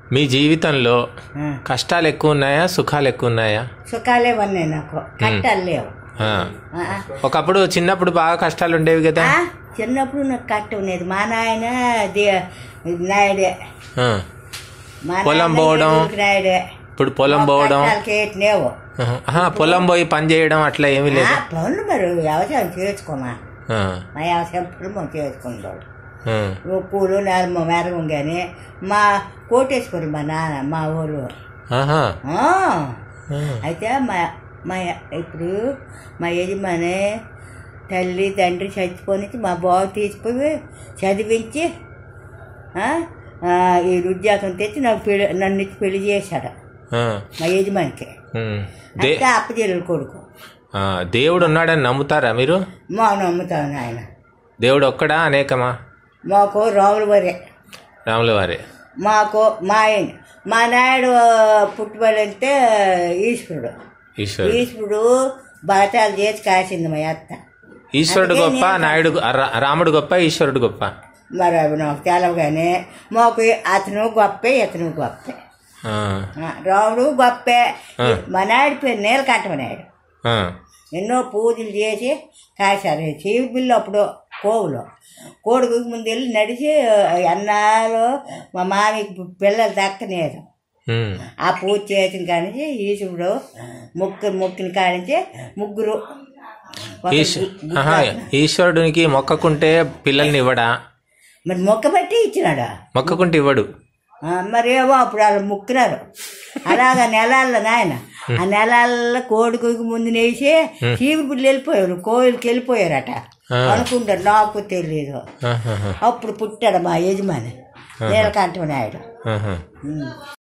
మీ జీవితంలో ఆ. కష్టాలు ఎక్కువ ఉన్నాయా సుఖాలు ఎక్కువ ఉన్నాయా సుఖాలే ఉన్నాయి నాకు కట్టాలు లేవు ఆ. ఆ, ఒకప్పుడు చిన్నప్పుడు బాగా కష్టాలు ఉండేవి కదా ఆ, చిన్నప్పుడు నాకు కట్ట ఉండేది మా నాయన దే- నాయుడే ఆ. మా పొలం నాయన పోవడం. ఎదురుకు నాయుడే ఇప్పుడు పొలం పోవడం కట్టాలకి ఏటినేవు ఆహా. ఆహా, పొలం పోయి పని చేయడం అట్లా ఏమీ లేదు ఆ, పనులు మరి వ్యవసాయం చేసుకోమా ఆ. మా వ్యవసాయం పనులు మనం చేసుకుంటాం ఆ. పూలు నేల మెరగం కానీ మా కోటేశ్వరి మా నాన్న మా ఊరు ఆహా. ఆ, ఆ. అయితే మా మా ఇప్పుడు మా యజమాని తల్లి తండ్రి చచ్చిపోయి మా బావ తీసిపోయి చదివించి ఆ, ఆ, ఈ ఉద్యోగం తెచ్చి నాకు పెళ్లి నన్ను ఇచ్చి పెళ్లి చేశాడు ఆ. మా యజమానికి ఉమ్. దే అంతే అప్పచెల్లెలు కొడుకు ఆ, దేవుడు ఉన్నాడని నమ్ముతారా మీరు మా నమ్ముతాను ఆయన దేవుడు ఒక్కడా అనేకమా మాకు రావుల వరే రాముల వారే మాకు మా ఆయన మా నాయుడు పుట్టుబడంటే ఈశ్వరుడు ఈశ్వరుడు ఈశ్వరుడు బతాలు చేసి కాసింది మా అత్త ఈశ్వరుడు గొప్ప నాయుడు గొ- రా- రాముడు గొప్ప ఈశ్వరుడు గొప్ప మరి అవి నాకు తెలవగానే మాకు అతను గొప్పే ఇతను గొప్పే ఆ. ఆ, రాముడు గొప్పే మా నాయుడు పేరు నీలకంఠ నాయుడు ఆ. ఎన్నో పూజలు చేసి కాశారు చీవి బిల్లు అప్పుడు కోవులో కోడికి ముందు వెళ్ళి నడిచి అన్నాలు మా మామికి పిల్లలు దక్కనేది ఉమ్. ఆ పూజ చేసిన కానించి ఈశ్వరుడు ముగ్గురు మొక్కిన కానించి ముగ్గురు ఒక ఈశ్- గు- ఆహా, ఈశ్వరుడికి మొక్కకుంటే పిల్లల్ని ఇవ్వడా మరి మొక్క బట్టి ఇచ్చినాడు మొక్కకుంటే ఇవ్వడు ఆ, మరి ఏమో అప్పుడు వాళ్ళు ముక్కినారు అలాగా నెలల్లో నాయన ఆ నెలల్లో కోడి కుయ్యకు ముందు నేసి చీపురు బిడ్డలు వెళ్ళిపోయారు కోయిలకి వెళ్ళిపోయారట ఆ. అనుకుంటారు నాకు తెలియదు ఆహాహా. అప్పుడు పుట్టాడు మా యజమాని నీలకంఠ నాయుడు ఆహా. ఉమ్.